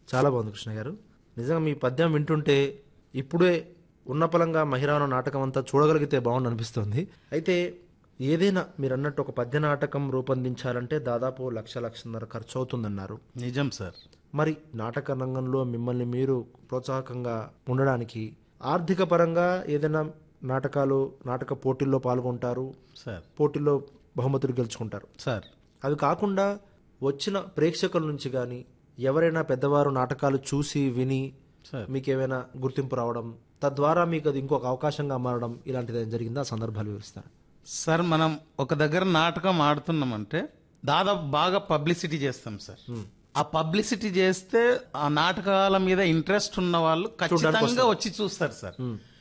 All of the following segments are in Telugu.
చాలా బాగుంది కృష్ణ గారు నిజంగా మీ పద్యం వింటుంటే ఇప్పుడే ఉన్నపలంగా మహిరాను నాటకం అంతా చూడగలిగితే బాగుండు అనిపిస్తుంది అయితే ఏదైనా మీరు అన్నట్టు ఒక పద్య నాటకం రూపొందించాలంటే దాదాపు లక్ష లక్షన్నర ఖర్చు అవుతుందన్నారు నిజం సార్ మరి నాటక రంగంలో మిమ్మల్ని మీరు ప్రోత్సాహకంగా ఉండడానికి ఆర్థిక పరంగా ఏదైనా నాటకాలు నాటక పోటీల్లో పాల్గొంటారు సార్ పోటీల్లో బహుమతులు గెలుచుకుంటారు సార్ అవి కాకుండా వచ్చిన ప్రేక్షకుల నుంచి కానీ ఎవరైనా పెద్దవారు నాటకాలు చూసి విని సార్ మీకు ఏమైనా గుర్తింపు రావడం తద్వారా మీకు అది ఇంకొక అవకాశంగా మారడం ఇలాంటిది ఏదైనా జరిగిందా ఆ సందర్భాలు వివరిస్తారు సార్ మనం ఒక దగ్గర నాటకం ఆడుతున్నామంటే దాదాపు బాగా పబ్లిసిటీ చేస్తాం సార్ ఆ పబ్లిసిటీ చేస్తే ఆ నాటకాల మీద ఇంట్రెస్ట్ ఉన్న వాళ్ళు ఖచ్చితంగా వచ్చి చూస్తారు సార్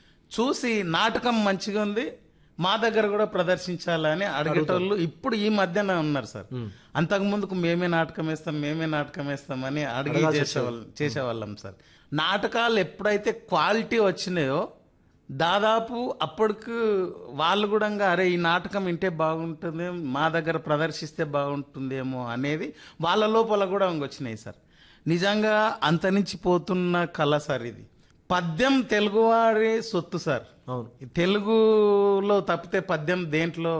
చూసి నాటకం మంచిగా ఉంది మా దగ్గర కూడా ప్రదర్శించాలని అడిగేటోళ్ళు ఇప్పుడు ఈ మధ్యన ఉన్నారు సార్ అంతకు ముందుకు మేమే నాటకం వేస్తాం మేమే నాటకం వేస్తాం అని అడిగి చేసేవాళ్ళం చేసేవాళ్ళం సార్ నాటకాలు ఎప్పుడైతే క్వాలిటీ వచ్చినాయో దాదాపు అప్పటికి వాళ్ళు కూడా అరే ఈ నాటకం వింటే బాగుంటుంది మా దగ్గర ప్రదర్శిస్తే బాగుంటుందేమో అనేది వాళ్ళ లోపల కూడా వచ్చినాయి సార్ నిజంగా అంతరించిపోతున్న కళ సార్ ఇది పద్యం తెలుగువారి సొత్తు సార్ అవును ఈ తెలుగులో తప్పితే పద్యం దేంట్లో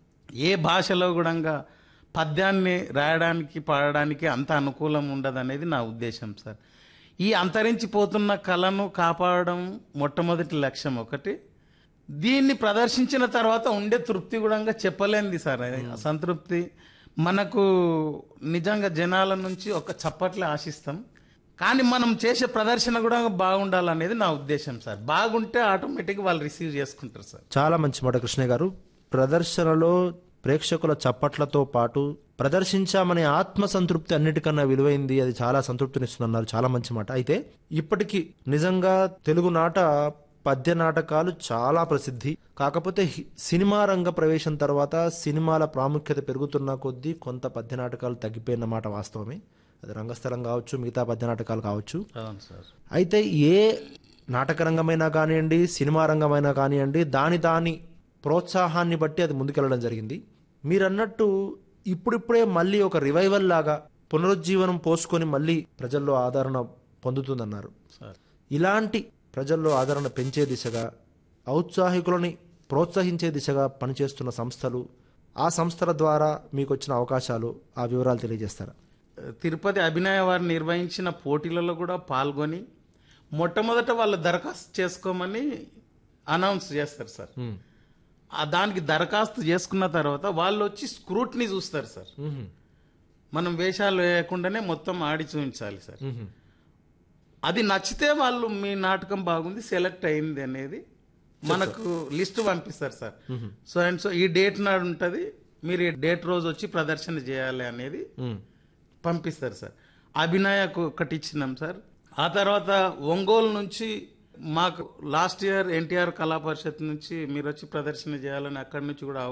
ఏ భాషలో కూడా పద్యాన్ని రాయడానికి పాడడానికి అంత అనుకూలం ఉండదు అనేది నా ఉద్దేశం సార్ ఈ అంతరించిపోతున్న కళను కాపాడడం మొట్టమొదటి లక్ష్యం ఒకటి దీన్ని ప్రదర్శించిన తర్వాత ఉండే తృప్తి కూడా చెప్పలేనిది సార్ అది సంతృప్తి మనకు నిజంగా జనాల నుంచి ఒక చప్పట్లే ఆశిస్తాం కానీ మనం చేసే ప్రదర్శన కూడా బాగుండాలనేది నా ఉద్దేశం సార్ బాగుంటే ఆటోమేటిక్ వాళ్ళు రిసీవ్ చేసుకుంటారు సార్ చాలా మంచి మాట కృష్ణ గారు ప్రదర్శనలో ప్రేక్షకుల చప్పట్లతో పాటు ప్రదర్శించామనే ఆత్మ సంతృప్తి అన్నిటికన్నా విలువైంది అది చాలా సంతృప్తినిస్తుందన్నారు చాలా మంచి మాట అయితే ఇప్పటికీ నిజంగా తెలుగు నాట పద్య నాటకాలు చాలా ప్రసిద్ధి కాకపోతే హి- సినిమా రంగ ప్రవేశం తర్వాత సినిమాల ప్రాముఖ్యత పెరుగుతున్న కొద్దీ కొంత పద్య నాటకాలు తగ్గిపోయిన మాట వాస్తవమే అది రంగస్థలం కావచ్చు మిగతా పద్య నాటకాలు కావచ్చు అవును సార్ అయితే ఏ నాటక రంగమైనా కానివ్వండి సినిమా రంగమైనా కానివ్వండి దాని దాని ప్రోత్సాహాన్ని బట్టి అది ముందుకెళ్ళడం జరిగింది మీరు అన్నట్టు ఇప్పుడిప్పుడే మళ్ళీ ఒక రివైవల్ లాగా పునరుజ్జీవనం పోసుకొని మళ్ళీ ప్రజల్లో ఆదరణ పొందుతుందన్నారు సార్ ఇలాంటి ప్రజల్లో ఆదరణ పెంచే దిశగా ఔత్సాహికులని ప్రోత్సహించే దిశగా పనిచేస్తున్న సంస్థలు ఆ సంస్థల ద్వారా మీకు వచ్చిన అవకాశాలు ఆ వివరాలు తెలియజేస్తారా తిరుపతి అభినయ వారు నిర్వహించిన పోటీలలో కూడా పాల్గొని మొట్టమొదట వాళ్ళు దరఖాస్తు చేసుకోమని అనౌన్స్ చేస్తారు సార్ ఆ దానికి దరఖాస్తు చేసుకున్న తర్వాత వాళ్ళు వచ్చి స్క్రూట్ని చూస్తారు సార్ మ్మ్. మనం వేషాలు వేయకుండానే మొత్తం ఆడి చూపించాలి సార్ మ్మ్. అది నచ్చితే వాళ్ళు మీ నాటకం బాగుంది సెలెక్ట్ అయింది అనేది మనకు లిస్ట్ పంపిస్తారు సార్ సో అండ్ సో ఈ డేట్ నాడు ఉంటుంది మీరు ఈ డేట్ రోజు వచ్చి ప్రదర్శన చేయాలి అనేది మ్మ్. పంపిస్తారు సార్ అభినయకు ఒకటి ఇచ్చినాం సార్ ఆ తర్వాత ఒంగోలు నుంచి మాకు లాస్ట్ ఇయర్ ఎన్టీఆర్ కళా పరిషత్ నుంచి మీరు వచ్చి ప్రదర్శన చేయాలని అక్కడి నుంచి కూడా